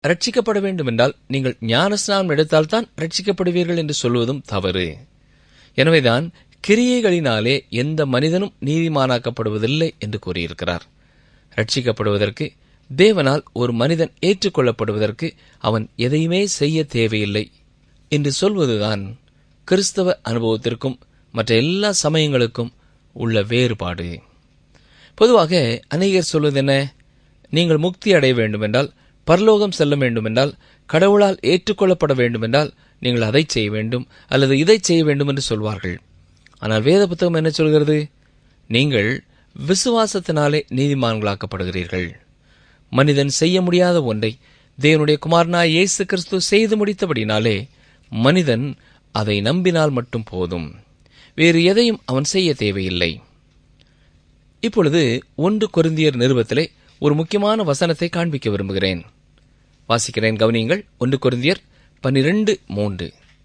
ரட்சிக்கப்பட வேண்டும் என்றால் நீங்கள் ஞானஸ்நானம் எடுத்தால்தான் ரட்சிக்கப்படுவீர்கள் என்று சொல்வதும் தவறு எனவேதான் கிரியைகளினாலே எந்த மனிதனும் நீதிமானாக்கப்படுவதில்லை என்று கூறியிருக்கிறார் ரட்சிக்கப்படுவதற்கு தேவனால் ஒரு மனிதன் ஏற்றுக்கொள்ளப்படுவதற்கு அவன் எதையுமே செய்ய தேவையில்லை என்று சொல்வதுதான் கிறிஸ்தவ அனுபவத்திற்கும் மற்ற எல்லா சமயங்களுக்கும் உள்ள வேறுபாடு பொதுவாக அநேகர் சொல்வது என்ன நீங்கள் முக்தி அடைய வேண்டுமென்றால் பரலோகம் செல்ல வேண்டுமென்றால் கடவுளால் ஏற்றுக்கொள்ளப்பட வேண்டுமென்றால் நீங்கள் அதை செய்ய வேண்டும் அல்லது இதை செய்ய வேண்டும் என்று சொல்வார்கள் ஆனால் வேத புத்தகம் என்ன சொல்கிறது நீங்கள் விசுவாசத்தினாலே நீதிமான்களாக்கப்படுகிறீர்கள் மனிதன் செய்ய முடியாத ஒன்றை தேவனுடைய குமாரனாய் இயேசு கிறிஸ்து செய்து முடித்தபடினாலே மனிதன் அதை நம்பினால் மட்டும் போதும் வேறு எதையும் அவன் செய்ய தேவையில்லை இப்பொழுது ஒன்று கொரிந்தியர் நிருபத்திலே ஒரு முக்கியமான வசனத்தை காண்பிக்க விரும்புகிறேன் வாசிக்கிறேன் கவனியுங்கள் ஒன்று கொரிந்தியர் பன்னிரண்டு மூன்று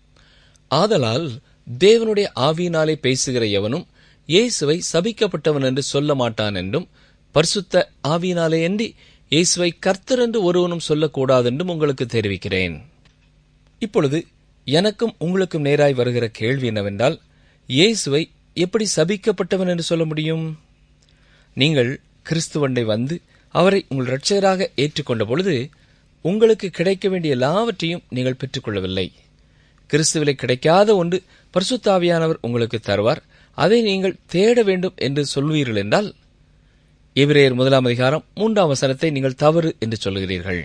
ஆதலால் தேவனுடைய ஆவியினாலே பேசுகிற எவனும் இயேசுவை சபிக்கப்பட்டவன் என்று சொல்ல மாட்டான் என்றும் பரிசுத்த ஆவியினாலே அன்றி இயேசுவை கர்த்தர் என்று ஒருவனும் சொல்லக்கூடாதென்றும் உங்களுக்கு தெரிவிக்கிறேன் இப்பொழுது எனக்கும் உங்களுக்கும் நேராய் வருகிற கேள்வி என்னவென்றால் இயேசுவை எப்படி சபிக்கப்பட்டவன் என்று சொல்ல முடியும் நீங்கள் கிறிஸ்துவண்டை வந்து அவரை உங்கள் இரட்சகராக ஏற்றுக்கொண்ட பொழுது உங்களுக்கு கிடைக்க வேண்டிய எல்லாவற்றையும் நீங்கள் பெற்றுக்கொள்ளவில்லை கிறிஸ்துவிலே கிடைக்காத ஒன்று பரிசுத்தாவியானவர் உங்களுக்கு தருவார் அதை நீங்கள் தேட வேண்டும் என்று சொல்வீர்கள் என்றால் எபிரேயர் முதலாம் அதிகாரம் மூன்றாம் வசனத்தை நீங்கள் தவறு என்று சொல்கிறீர்கள்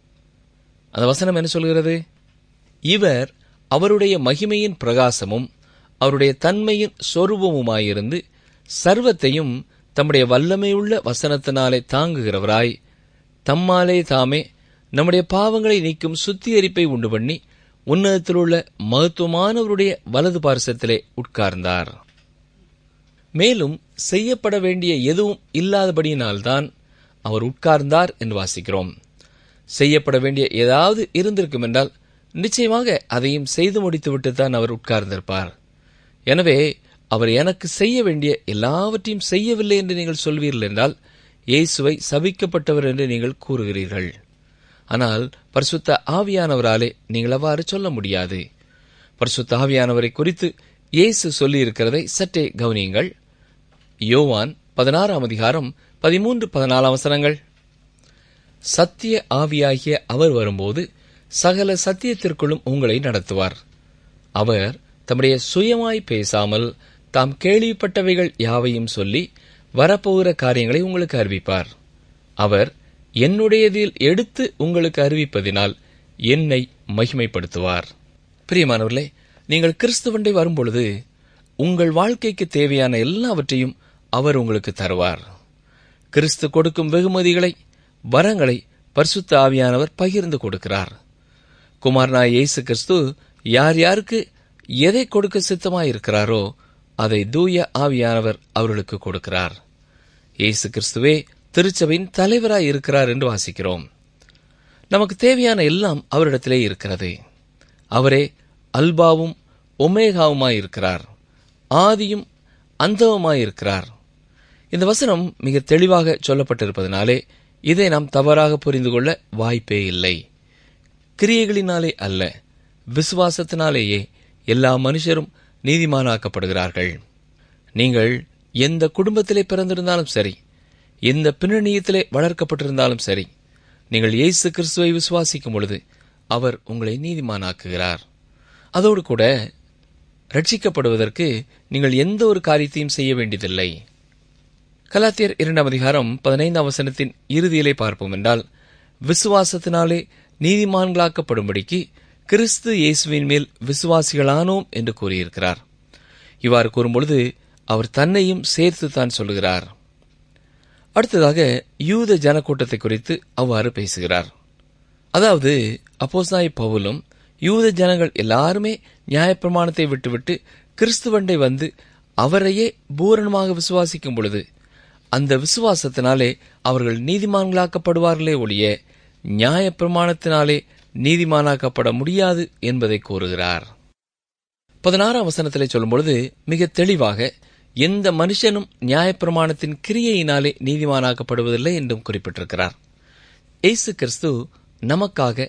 அந்த வசனம் என்ன சொல்கிறது இவர் அவருடைய மகிமையின் பிரகாசமும் அவருடைய தன்மையின் சொரூபமுமாயிருந்து சர்வத்தையும் தம்முடைய வல்லமையுள்ள வசனத்தினாலே தாங்குகிறவராய் தம்மாலே தாமே நம்முடைய பாவங்களை நீக்கும் சுத்திகரிப்பை உண்டு பண்ணி உன்னதத்திலுள்ள மகத்துவமானவருடைய வலது பார்சத்திலே உட்கார்ந்தார் மேலும் செய்யப்பட வேண்டிய எதுவும் இல்லாதபடியினால்தான் அவர் உட்கார்ந்தார் என்று வாசிக்கிறோம் செய்யப்பட வேண்டிய ஏதாவது இருந்திருக்கும் என்றால் நிச்சயமாக அதையும் செய்து முடித்துவிட்டு தான் அவர் உட்கார்ந்திருப்பார் எனவே அவர் எனக்கு செய்ய வேண்டிய எல்லாவற்றையும் செய்யவில்லை என்று நீங்கள் சொல்வீர்கள் என்றால் இயேசுவை சபிக்கப்பட்டவர் என்று நீங்கள் கூறுகிறீர்கள் ஆனால் பரிசுத்த ஆவியானவராலே நீங்கள் அவ்வாறு சொல்ல முடியாது பரிசுத்த ஆவியானவரை குறித்து இயேசு சொல்லியிருக்கிறதை சற்றே கவனியுங்கள் யோவான் பதினாறாம் அதிகாரம் பதிமூன்று பதினாலாம் வசனங்கள் சத்திய ஆவியாகிய அவர் வரும்போது சகல சத்தியத்திற்குள்ளும் உங்களை நடத்துவார் அவர் தம்முடைய சுயமாய் பேசாமல் தாம் கேள்விப்பட்டவைகள் யாவையும் சொல்லி வரப்போகிற காரியங்களை உங்களுக்கு அறிவிப்பார் அவர் என்னுடையதில் எடுத்து உங்களுக்கு அறிவிப்பதினால் என்னை மகிமைப்படுத்துவார் பிரியமானவர்களே நீங்கள் கிறிஸ்துவண்டை வரும்பொழுது உங்கள் வாழ்க்கைக்கு தேவையான எல்லாவற்றையும் அவர் உங்களுக்கு தருவார் கிறிஸ்து கொடுக்கும் வெகுமதிகளை வரங்களை பரிசுத்த ஆவியானவர் பகிர்ந்து கொடுக்கிறார் குமாரனாய் இயேசு கிறிஸ்து யார் யாருக்கு எதை கொடுக்க சித்தமாயிருக்கிறாரோ அதை தூய ஆவியானவர் அவர்களுக்கு கொடுக்கிறார் இயேசு கிறிஸ்துவே திருச்சபையின் தலைவராய் இருக்கிறார் என்று வாசிக்கிறோம் நமக்கு தேவையான எல்லாம் அவரிடத்திலே இருக்கிறது அவரே அல்பாவும் ஒமேகாவுமாய் இருக்கிறார் ஆதியும் அந்தவுமாய் இருக்கிறார் இந்த வசனம் மிக தெளிவாக சொல்லப்பட்டிருப்பதனாலே இதை நாம் தவறாக புரிந்து கொள்ள வாய்ப்பே இல்லை கிரியைகளினாலே அல்ல விசுவாசத்தினாலேயே எல்லா மனுஷரும் நீதிமானாக்கப்படுகிறார்கள் நீங்கள் எந்த குடும்பத்திலே பிறந்திருந்தாலும் சரி எந்த பின்னணியத்திலே வளர்க்கப்பட்டிருந்தாலும் சரி நீங்கள் இயேசு கிறிஸ்துவை விசுவாசிக்கும் பொழுது அவர் உங்களை நீதிமானாக்குகிறார் அதோடு கூட ரட்சிக்கப்படுவதற்கு நீங்கள் எந்த ஒரு காரியத்தையும் செய்ய வேண்டியதில்லை கலாத்தியர் இரண்டாம் அதிகாரம் பதினைந்தாம் வசனத்தின் இறுதியிலே பார்ப்போம் என்றால் விசுவாசத்தினாலே நீதிமான்களாக்கப்படும்படிக்கு கிறிஸ்து இயேசுவின் மேல் விசுவாசிகளானோம் என்று கூறியிருக்கிறார் இவ்வாறு கூறும்பொழுது அவர் தன்னையும் சேர்த்து தான் சொல்லுகிறார் அடுத்ததாக யூத ஜனக்கூட்டத்தை குறித்து அவ்வாறு பேசுகிறார் அதாவது அப்போஸ்தாய் பவுலும் யூத ஜனங்கள் எல்லாருமே நியாயப்பிரமாணத்தை விட்டுவிட்டு கிறிஸ்துவண்டை வந்து அவரையே பூரணமாக விசுவாசிக்கும் பொழுது அந்த விசுவாசத்தினாலே அவர்கள் நீதிமான்களாக்கப்படுவார்களே ஒழிய நியாயப்பிரமாணத்தினாலே நீதிமானாக்கப்பட முடியாது என்பதை கூறுகிறார் பதினாறாம் வசனத்திலே சொல்லும்பொழுது மிக தெளிவாக எந்த மனுஷனும் நியாயப்பிரமாணத்தின் கிரியையினாலே நீதிமானாக்கப்படுவதில்லை என்றும் குறிப்பிட்டிருக்கிறார் இயேசு கிறிஸ்து நமக்காக